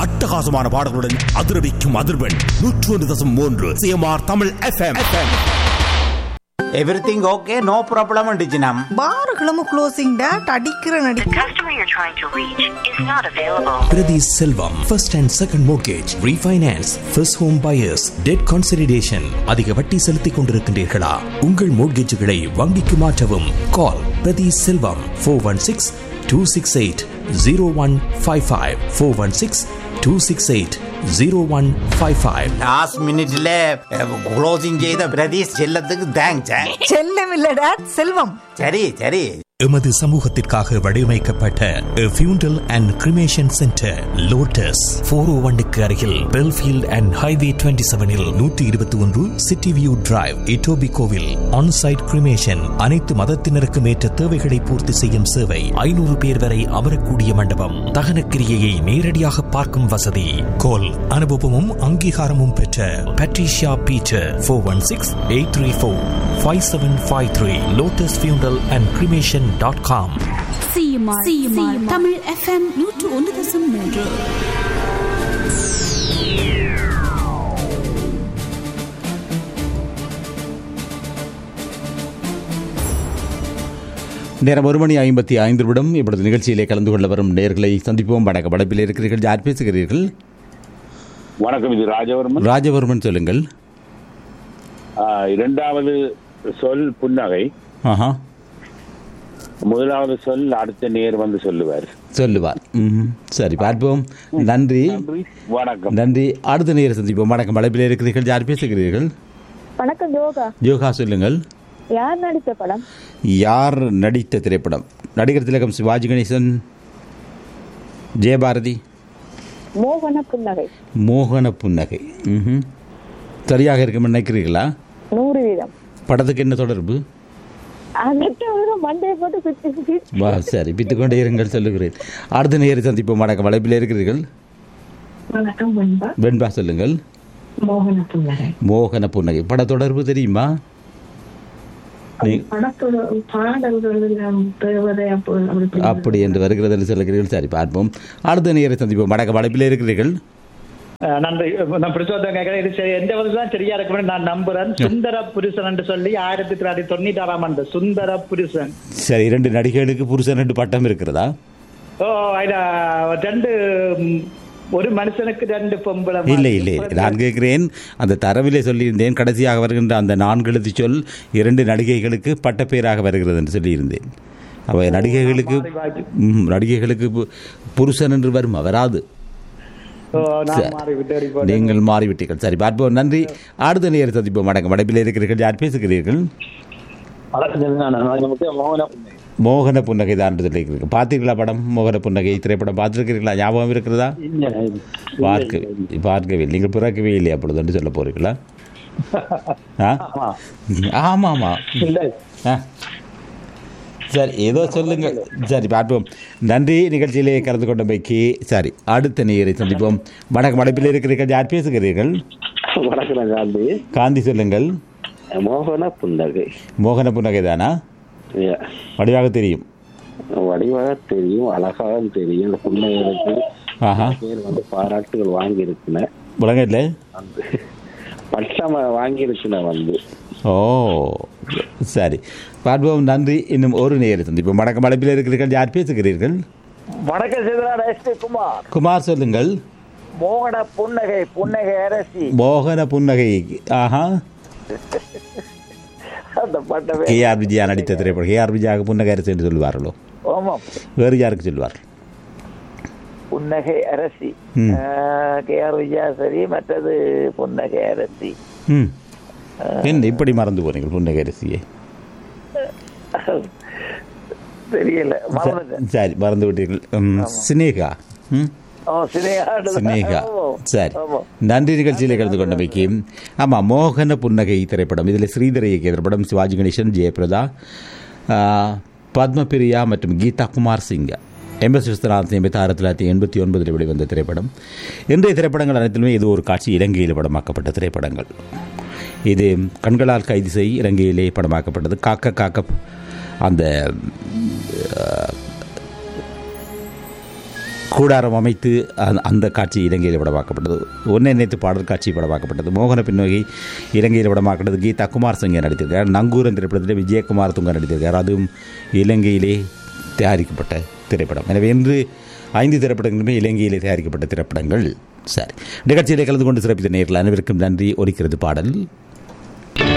அட்டகாசமான பாடல்களுடன் அதிரவிக்கும் அதிர்வெண் நூற்று ஒன்று தசம் மூன்று CMR Tamil FM everything okay no problem அண்டிச்சினம் பாருகளும் க்ளோசிங் டேட் அடிக்கிற நடி The customer you're trying to reach is not available. Priti Selvam, first and second mortgage, refinance, first home buyers, debt consolidation. அதிக வட்டி செலுத்திக் கொண்டிருக்கின்றீர்களா உங்கள் மோட்கேஜுகளை வங்கிக்கு மாற்றவும் கால் பிரதி Selvam four one six two six eight zero one five five four one six two six eight zero one five five last மினிட்ல closing செய்த பிரதீஷ் செல்லத்துக்கு தேங்க்ஸ் செல்லம் இல்ல டேட் செல்வம் சரி சரி எமது சமூகத்திற்காக வடிவமைக்கப்பட்ட funeral and cremation centre lotus four O ஒன்னுக்கு அருகில் பெல்ஃபீல்ட் அண்ட் ஹைவே டுவெண்ட்டி செவனில் நூற்றி இருபத்தி ஒன்று சிட்டி வியூ டிரைவ் இட்டோபி கோவில் ஆன்சைட் கிரிமேஷன் அனைத்து மதத்தினருக்கும் ஏற்ற தேவைகளை பூர்த்தி செய்யும் சேவை ஐநூறு பேர் வரை அமரக்கூடிய மண்டபம் தகனக்கிரியையை நேரடியாக பார்க்கும் வசதி கோல் அனுபவமும் அங்கீகாரமும் பெற்ற Patricia Peter four one six eight three four five seven five three lotus funeral and cremation dot com CMR CMR Tamil FM நூற்று ஒன்று தசம் மூன்று நேரம் ஒரு மணி ஐம்பத்தி ஐந்து நிமிடம் இப்பொழுது நிகழ்ச்சியிலே கலந்து கொள்ள வரும் நேர்களை சந்திப்போம் வணக்க படப்பில் இருக்கிறீர்கள் யார் பேசுகிறீர்கள் வணக்கம் இது ராஜவர்மன் ராஜவர்மன் சொல்லுங்கள் ஆ, இரண்டாவது சொல் புன்னகை ஆஹா முதலாவது சொல் அடுத்த நேர் வந்து சொல்லுவார் சொல்லுவார் ம்ஹும். சரி பார்ப்போம் நன்றி நன்றி வணக்கம் நன்றி அடுத்த நேரம் சந்திப்போம் வணக்கம் படப்பில் இருக்கிறீர்கள் யார் பேசுகிறீர்கள் வணக்கம் யோகா யோகா சொல்லுங்கள் யார் நடித்த படம் யார் நடித்த திரைப்படம் நடிகர் திலகம் சிவாஜி கணேசன் ஜெயபாரதி மோகன புன்னகை மோகன புன்னகை ம்ஹும். சரியாக இருக்கும் நினைக்கிறீர்களா நூறு வீதம் படத்துக்கு என்ன தொடர்பு அதற்கு ஒரு மண்டையை போட்டு சுத்தி சுத்தி வா சரி பித்துக் கொண்டே இருங்கள் சொல்லுகிறேன் அடுத்த நேரம் சந்திப்போம் வணக்கம் வளைப்பில் இருக்கிறீர்கள் வணக்கம் வெண்பா வெண்பா சொல்லுங்கள் மோகன புன்னகை மோகன புன்னகை பட தொடர்பு தெரியுமா நீ- படத்தோட பாடல்கள் எல்லாம் தேவதை அப்போ அப்படி அப்படி என்று வருகிறது என்று சொல்லுகிறீர்கள் சரி பார்ப்போம் அடுத்த நேரம் சந்திப்போம் வணக்கம் வளைப்பில் இருக்கிறீர்கள் அஹ் நன்றி நான் பிரச்சோதம் கேட்கிறேன் இது சரி எந்த வந்து தான் சரியா இருக்கும்னு நான் நம்புறேன் சுந்தர புருஷன் என்று சொல்லி ஆயிரத்தி தொள்ளாயிரத்தி தொண்ணூத்தி ஆறாம் ஆண்டு சுந்தர புருஷன் சரி இரண்டு நடிகைகளுக்கு புருஷன் ரெண்டு பட்டம் இருக்கிறதா ஓ இதுல ரெண்டு ம், ஒரு மனுஷனுக்கு ரெண்டு பொம்பளை இல்லை இல்லை நான் கேட்கிறேன் அந்த தரவிலே சொல்லியிருந்தேன் கடைசியாக வருகின்ற அந்த நான்கு எழுத்து சொல் இரண்டு நடிகைகளுக்கு பட்டப்பேராக வருகிறது என்று சொல்லியிருந்தேன் அவை நடிகைகளுக்கு ம், நடிகைகளுக்கு பு- புருஷன் என்று வருமா வராது ஓ, நான் சரி. மாறிவிட்டேன் இப்போ. நீங்கள் மாறிவிட்டீர்கள் சரி பார்ப்போம் நன்றி அடுத்த நேரம் சந்திப்போம் வணக்கம் வடப்பில் இருக்கிறீர்கள் யார் பேசுகிறீர்கள் மோகன புன்னகை தான் என்று சொல்லியிருக்கிறீர்கள் பார்த்தீர்களா படம் மோகன புன்னகை திரைப்படம் பார்த்துருக்கிறீங்களா ஞாபகம் இருக்கிறதா பார்க்க பார்க்கவே இல்லை. நீங்கள் பிறக்கவே இல்லை அப்பொழுது என்று சொல்ல போறீங்களா ஆ ஆமா ஆமா ஆ சரி ஏதோ சொல்லுங்க சரி பார்ப்போம் நன்றி நிகழ்ச்சியிலே கலந்து கொண்டமைக்கு சரி அடுத்த நேரை சந்திப்போம் வணக்கம் வடப்பில் இருக்கிறீர்கள் யார் பேசுகிறீர்கள் வணக்கம் காந்தி காந்தி சொல்லுங்கள் மோகன புன்னகை மோகன புன்னகை தானா Yeah. வடிவாக தெரியும் வடிவாக தெரியும் அழகாகவும் தெரியும் இந்த புன்னகைகளுக்கு ஆஹா பேர் வந்து பாராட்டுகள் வாங்கி இருக்குன விளங்கல பட்சம் வாங்கி இருக்குன வந்து ஓ சரி பார்ப்போம் நன்றி இன்னும் ஒரு நேரம் சந்திப்போம் வணக்கம் வடப்பில் இருக்கிறீர்கள் யார் பேசுகிறீர்கள் வணக்கம் சிதராட எஸ் டி குமார் குமார் சொல்லுங்கள் மோகன புன்னகை புன்னகை அரசி மோகன புன்னகை ஆஹா அந்த பட்டவே கே ஆர் விஜயா நடித்த திரைப்படம் கே ஆர் விஜயாவுக்கு புன்னகை அரசு என்று சொல்வார்களோ ஆமாம் வேறு யாருக்கு சொல்வார்கள் புன்னகை அரசி ம். கே ஆர் விஜயாசரி மற்றது புன்னகை அரசி ம் என்ன இப்படி மறந்து போறீங்க புன்னகை அரசியை தெரியல ச- மறந்துட்டேன் சரி மறந்து விட்டீர்கள் ம், சினேகா ம் ஓ சினேகா சினேகா ஆமாம். சரி ஆமாம். நன்றி நிகழ்ச்சியில் கலந்து கொண்டமைக்கு ஆமாம் மோகன புன்னகை திரைப்படம் இதில் ஸ்ரீதர் இயக்கிய திரைப்படம் சிவாஜி கணேசன் ஜெயபிரதா ஆ, பத்மபிரியா மற்றும் கீதா குமார் சிங் எம் எஸ் விஸ்வநாதன் நியமித்த ஆயிரத்தி தொள்ளாயிரத்தி எண்பத்தி ஒன்பதில் வெளிவந்த திரைப்படம் இன்றைய திரைப்படங்கள் அனைத்திலுமே இது ஒரு காட்சி இலங்கையில் படமாக்கப்பட்ட திரைப்படங்கள் இது கண்களால் கைது செய் இலங்கையிலே படமாக்கப்பட்டது காக்க காக்க அந்த ஆ, கூடாரம் அமைத்து அந்த- அந்த காட்சி இலங்கையில் படமாக்கப்பட்டது ஒன்றை நினைத்து பாடல் காட்சி படமாக்கப்பட்டது மோகன பின்னோகி இலங்கையில் படமாக்கப்பட்டது கீதா குமார் சிங்க நடித்திருக்கார் நங்கூரன் திரைப்படத்தில் விஜயகுமார் துங்கா நடித்திருக்கார் அதுவும் இலங்கையிலே தயாரிக்கப்பட்ட திரைப்படம் எனவே இன்று ஐந்து திரைப்படங்களுமே இலங்கையிலே தயாரிக்கப்பட்ட திரைப்படங்கள் சரி நிகழ்ச்சியிலே கலந்து கொண்டு சிறப்பித்த நேரில் அனைவருக்கும் நன்றி ஒலிக்கிறது பாடல்